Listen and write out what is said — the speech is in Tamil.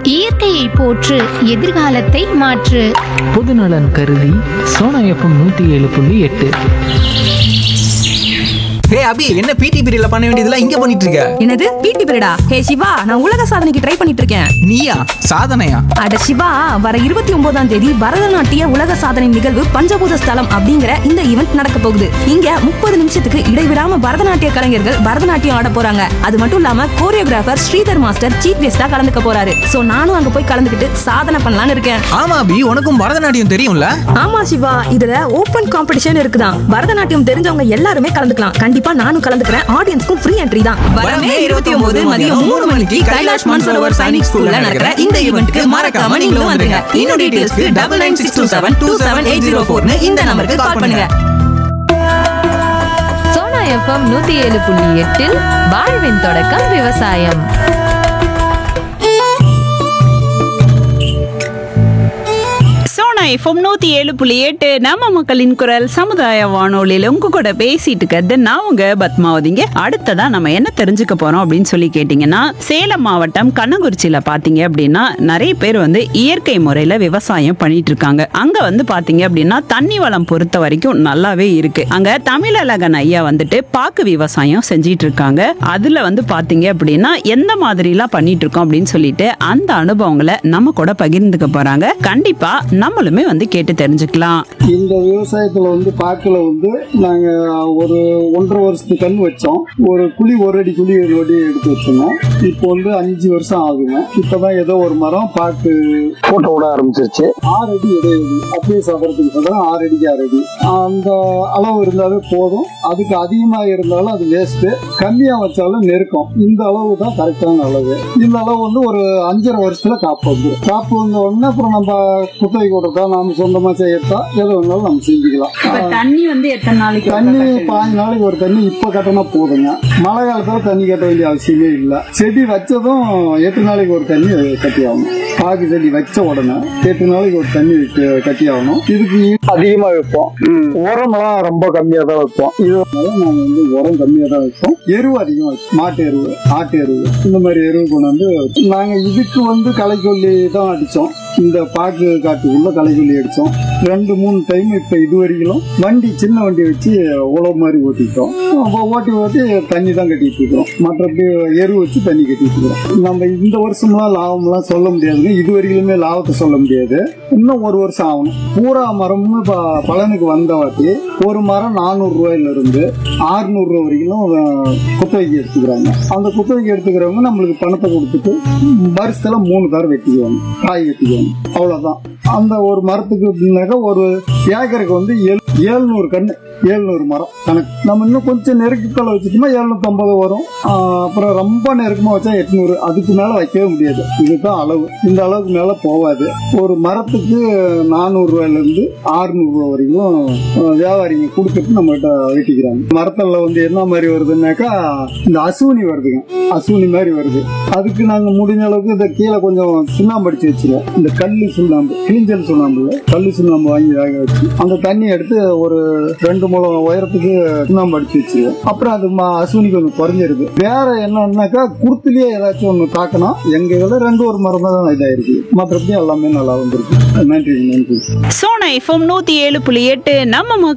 இயற்கையை போற்று எதிர்காலத்தை மாற்று பொதுநலன் கருதி சோனா எஃப்எம் நூற்றி ஏழு புள்ளி எட்டு ஹே அபி என்ன பிடி பீரியட்ல பண்ண வேண்டியதெல்லாம் இங்க பண்ணிட்டு இருக்க என்னது பிடி பீரியடா ஹே சிவா நான் உலக சாதனைக்கு ட்ரை பண்ணிட்டு இருக்கேன் நீயா சாதனையா அட சிவா வர இருபத்தி ஒன்பதாம் தேதி பரதநாட்டிய உலக சாதனை நிகழ்வு பஞ்சபூத ஸ்தலம் அப்படிங்கிற இந்த ஈவெண்ட் நடக்க போகுது இங்க முப்பது நிமிஷத்துக்கு இடைவிடாம பரதநாட்டிய கலைஞர்கள் பரதநாட்டியம் ஆட போறாங்க அது மட்டும் இல்லாம கோரியோகிராஃபர் ஸ்ரீதர் மாஸ்டர் சீஃப் கெஸ்டா கலந்துக்க போறாரு சோ நானும் அங்க போய் கலந்துக்கிட்டு சாதனை பண்ணலாம்னு இருக்கேன் ஆமா அபி உனக்கும் பரதநாட்டியம் தெரியும்ல ஆமா சிவா இதுல ஓபன் காம்படிஷன் இருக்குதான் பரதநாட்டியம் தெரிஞ்சவங்க எல்லாருமே கலந்துக்கலாம் கண்டிப்பா நானும் கலந்துக்கிறேன் ஆடியன்ஸ்க்கும் ஃப்ரீ என்ட்ரி தான் வரமே இருபத்தி ஒன்பது மதியம் மூணு மணிக்கு கைலாஷ் மான்சரோவர் சைனிக் ஸ்கூல்ல நடக்கிற இந்த ஈவெண்ட்க்கு மறக்காம நீங்களும் வந்துருங்க இன்னும் டீடைல்ஸ்க்கு double nine six two seven two seven eight zero ஃபோர்னு இந்த நம்பருக்கு கால் பண்ணுங்க சோனா எஃப்எம் நூத்தி ஏழு புள்ளி எட்டில் வாழ்வின் தொடக்கம் விவசாயம் சோனா எஃப்எம் நூத்தி ஏழு புள்ளி எட்டு நம்ம மக்களின் குரல் சமுதாய வானொலியில உங்க கூட பேசிட்டு இருக்கிறது நான் உங்க பத்மாவதிங்க அடுத்ததா நம்ம என்ன தெரிஞ்சுக்க போறோம் அப்படின்னு சொல்லி கேட்டீங்கன்னா சேலம் மாவட்டம் கண்ணங்குறிச்சியில பாத்தீங்க அப்படின்னா நிறைய பேர் வந்து இயற்கை முறையில விவசாயம் பண்ணிட்டு இருக்காங்க அங்க வந்து பாத்தீங்க அப்படின்னா தண்ணி வளம் பொறுத்த வரைக்கும் நல்லாவே இருக்கு அங்க தமிழழகன் ஐயா வந்துட்டு பாக்கு விவசாயம் செஞ்சிட்டு இருக்காங்க அதுல வந்து பாத்தீங்க அப்படின்னா எந்த மாதிரி எல்லாம் பண்ணிட்டு இருக்கோம் அப்படின்னு சொல்லிட்டு அந்த அனுபவங்களை நம்ம கூட பகிர்ந்துக்க போறாங்க கண்டிப்பா நம்மளுமே வந்து கேட்டு தெரிஞ்சுக்கலாம் இந்த விவசாயத்துல வந்து பாக்கில் வந்து நாங்க ஒரு ஒன்றரை வருஷத்துக்கு கண் வச்சோம் ஒரு குழி ஒரு அடி குழி ஒரு அடி எடுத்து வச்சிருந்தோம் இப்போ வந்து அஞ்சு வருஷம் ஆகுங்க இப்பதான் ஏதோ ஒரு மரம் பாக்கு போட்ட விட ஆரம்பிச்சிருச்சு ஆறு அடி இடைவெளி அப்படியே சதுரத்துக்கு சதுரம் ஆறு அடிக்கு ஆறு அடி அந்த அளவு இருந்தாலே போதும் அதுக்கு அதிகமா இருந்தாலும் அது வேஸ்ட் கம்மியா வச்சாலும் நெருக்கம் இந்த அளவு தான் கரெக்டான அளவு இந்த அளவு வந்து ஒரு அஞ்சரை வருஷத்துல காப்பு வந்து காப்பு வந்த உடனே அப்புறம் நம்ம குத்தகை கொடுத்தா நாம சொந்தமா செய்யறதா எது வேணாலும் நம்ம செஞ்சுக்கலாம் தண்ணி வந்து எத்தனை நாளைக்கு தண்ணி பாஞ்சு நாளைக்கு ஒரு தண்ணி இப்ப கட்டினா போதுங்க மழை காலத்துல தண்ணி கட்ட வேண்டிய அவசியமே இல்லை செடி வச்சதும் எட்டு நாளைக்கு ஒரு தண்ணி கட்டி ஆகணும் பாக்கு செடி வச்ச உடனே எட்டு நாளைக்கு ஒரு தண்ணி க- கட்டி ஆகணும் இதுக்கு அதிகமா வைப்போம் உரம்லாம் ரொம்ப கம்மியா தான் வைப்போம் இதனால நாங்க வந்து உரம் கம்மியா தான் வைப்போம் எருவு அதிகமா வைப்போம் மாட்டு எருவு ஆட்டு எருவு இந்த மாதிரி எருவு கொண்டு வந்து நாங்க இதுக்கு வந்து களைக்கொல்லி தான் அடிச்சோம் இந்த பாக்கு காட்டுக்குள்ள களைக்கொல்லி அடிச்சோம் ரெண்டு மூணு டைம் இப்ப இது வரைக்கும் வண்டி சின்ன வண்டி வச்சு உழவு மாதிரி ஓட்டிட்டோம் அப்போ ஓட்டி ஓட்டி தண்ணி தான் கட்டிட்டு இருக்கிறோம் மற்றபடி எரு வச்சு தண்ணி கட்டிட்டு இருக்கிறோம் நம்ம இந்த வருஷம்லாம் லாபம்லாம் சொல்ல முடியாதுங்க இது வரையிலுமே லாபத்தை சொல்ல முடியாது இன்னும் ஒரு வருஷம் ஆகணும் பூரா மரம்னு ப- பலனுக்கு வந்த வாட்டி ஒரு மரம் நானூறு ரூபாயில இருந்து ஆறுநூறு ரூபாய் வரைக்கும் அஹ், குத்தகைக்கு எடுத்துக்கிறாங்க அந்த குத்தகைக்கு எடுத்துக்கிறவங்க நம்மளுக்கு பணத்தை கொடுத்துட்டு வருஷத்துல மூணு தரம் வெட்டிக்குவாங்க காய் வெட்டிக்குவாங்க அவ்வளவுதான் அந்த ஒரு மரத்துக்கு அப்படின்னாக்கா ஒரு ஏக்கருக்கு வந்து ஏழு- ஏழ்நூறு கண்ணு ஏழ்நூறு மரம் கணக்கு நம்ம இன்னும் கொஞ்சம் நெருக்கத்தில் வச்சுட்டோம்னா எழுநூத்தி ஐம்பது வரும் ஆஹ் அப்புறம் ரொம்ப நெருக்கமா வச்சா எட்நூறு அதுக்கு மேல வைக்கவே முடியாது இதுதான் அளவு இந்த அளவுக்கு மேல போகாது ஒரு மரத்துக்கு நானூறு ரூபாயில இருந்து ஆறுநூறு ரூபாய் வரைக்கும் ஆஹ் வியாபாரிங்க கொடுத்துட்டு நம்ம கிட்ட வெட்டிக்கிறாங்க மரத்துல வந்து என்ன மாதிரி வருதுன்னாக்கா இந்த அசுவினி வருதுங்க அசுவினி மாதிரி வருது அதுக்கு நாங்க முடிஞ்ச அளவுக்கு இந்த கீழே கொஞ்சம் சுண்ணாம்பு அடிச்சு வச்சிருவோம் இந்த கல்லு சுண்ணாம்பு கிளிஞ்சல் சுண்ணாம்புல கல்லு சுண்ணாம்பு வாங்கி வேக வச்சு அந்த தண்ணி எடுத்து ஒரு ரெண்டு முழம் உயரத்துக்கு சுண்ணாம்பு அடிச்சு வச்சிருவோம் அப்புறம் அது ம- அசுவினி கொஞ்சம் குறைஞ்சிருக்கு வேற என்னன்னாக்கா குருத்துலயே ஏதாச்சும் ஒண்ணு தாக்கணும் எங்க இதுல ரெண்டு ஒரு மரம் தான் இதாயிருக்கு மற்றபடி எல்லாமே நல்லா வந்திருக்கு நன்றி நன்றி சோனா எஃப்எம் நூத்தி ஏழு புள்ளி எட்டு நம்ம